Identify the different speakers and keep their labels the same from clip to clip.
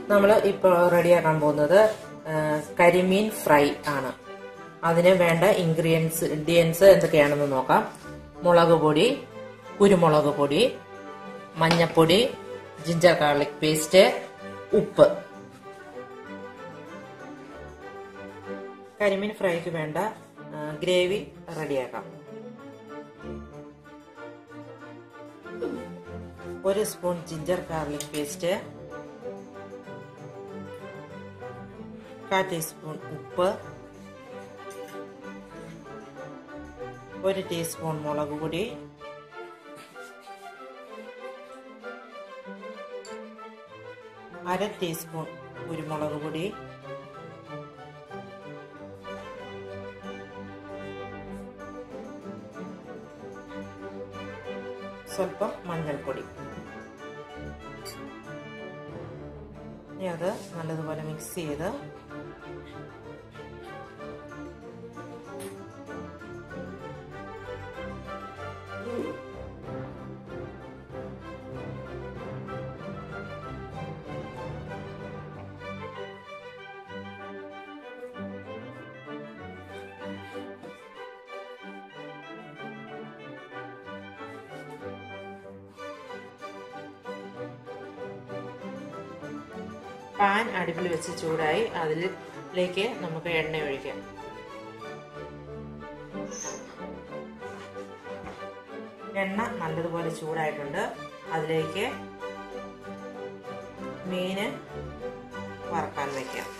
Speaker 1: നമ്മൾ ഇപ്പോൾ റെഡിയാക്കാൻ പോകുന്നത് ആ, കരിമീൻ ഫ്രൈ ആണ് അതിന് വേണ്ട ഇൻഗ്രീഡിയൻസ് ഇൻഗ്രീഡിയൻസ് എന്തൊക്കെയാണെന്ന് നോക്കാം മുളക് പൊടി കുരുമുളക് പൊടി മഞ്ഞപ്പൊടി ജിഞ്ചർ ഗാർലിക് പേസ്റ്റ് ഉപ്പ് കരിമീൻ ഫ്രൈക്ക് വേണ്ട ആ, ഗ്രേവി റെഡിയാക്കാം ഒരു സ്പൂൺ ജിഞ്ചർ ഗാർലിക് പേസ്റ്റ് കാൽ ടീസ്പൂൺ ഉപ്പ് ഒരു ടീസ്പൂൺ മുളക് പൊടി അര ടീസ്പൂൺ കുരുമുളക് പൊടി സ്വല്പം മഞ്ഞൾപ്പൊടി ഇനി അത് നല്ലതുപോലെ മിക്സ് ചെയ്ത് പാൻ അടുപ്പിൽ വെച്ച് ചൂടായി അതിലേക്ക് നമുക്ക് എണ്ണ ഒഴിക്കാം എണ്ണ നല്ലതുപോലെ ചൂടായിട്ടുണ്ട് അതിലേക്ക് മീന് വറക്കാൻ വയ്ക്കാം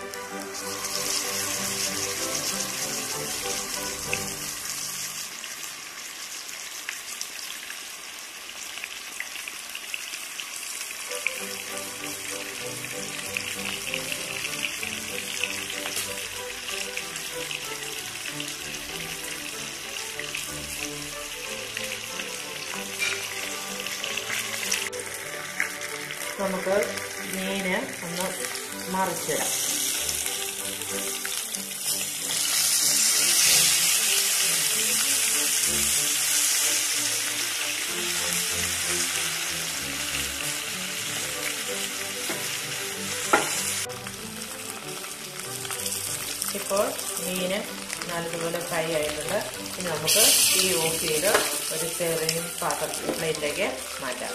Speaker 1: നമുക്ക് മീന് ഒന്ന് മറിച്ചിടാം ഇപ്പോൾ മീന് നല്ലതുപോലെ ഫ്രൈ ആയിട്ടുണ്ട് ഇനി നമുക്ക് തീ ഓഫ് ചെയ്ത് ഒരു ചെറിയ പാത്രത്തിൽ പ്ലേറ്റിലേക്ക് മാറ്റാം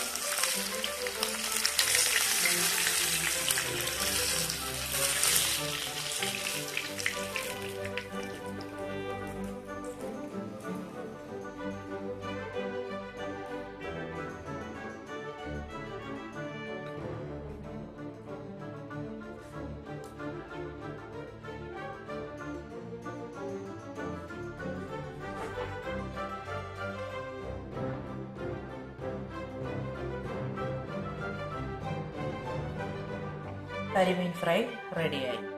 Speaker 1: കരിമീൻ ഫ്രൈ റെഡിയായി